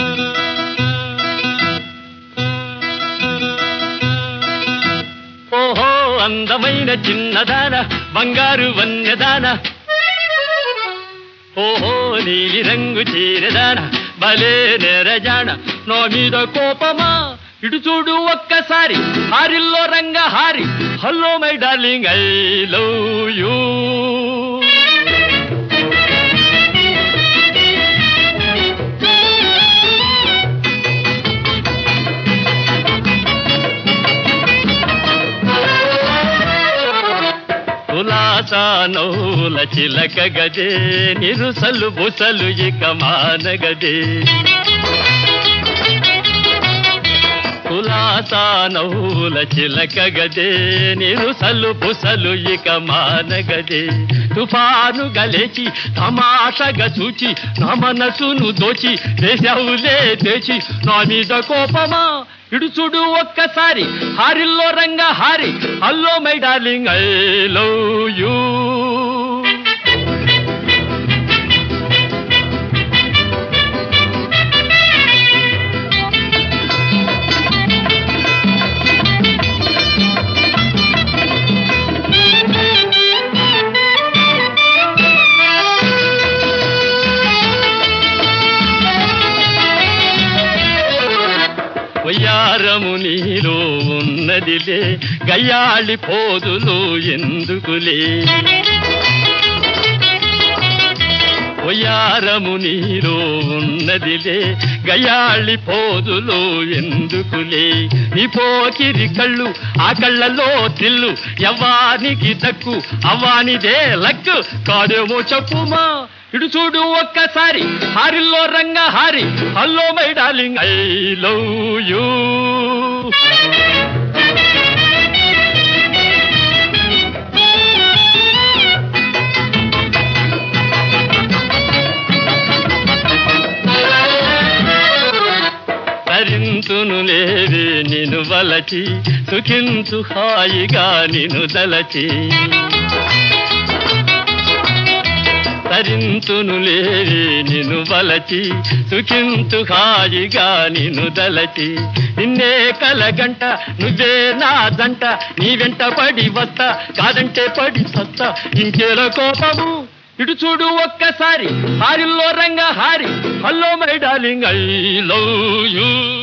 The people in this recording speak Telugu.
ఓహో అందమైన చిన్నదాన బంగారు వన్యదాన ఓహో నీలి రంగు చీరదాన భలే నెరజాన నా మీద కోపమా ఇటు చూడు ఒక్కసారి హారిల్లో రంగ హారి hello my darling I love you కులాసా నౌల చిలక గదే నిరుసలు బుసలు ఇక మానగదే కులాసా నౌల చిలక గదే నిరుసలు బుసలు ఇక మానగదే తుఫాను గలేచి తమాషగా చూచి నా మనసును దోచి దేశవులే తెచి నా మీద కోపమా ఇడు చూడు ఒక్కసారి హారిల్లో రంగ హారి hello my darling I love you వయ్యారము నీలో ఉన్నదిలే గయ్యాళి పోదులు ఎందుకులే వయ్యారము నీలో ఉన్నదిలే గయాళి పోదులు ఎందుకులే నీ పోకిరి కళ్ళు ఆ కళ్ళలో తిల్లు ఎవ్వానికి దక్కు అవ్వానిదే లక్కు కాడేమో చెప్పుమా ఇటు చూడు ఒక్కసారి హారిల్లో రంగ హారి hello my darling I love you తరింతును లేవే నిను వలచి సుఖించు హాయిగా నిను దలచి తరింతును లేవే నిను వలచి సుఖించు హాయిగా నిను దలచి నిన్నే కలగంట నువ్వే నా దంట నీ వెంట పడి వస్తా కాదంటే పడి సత్తా ఇంకేల కోపము ఇటు చూడు ఒక్కసారి హారిల్లో రంగ హారి hello my darling I love you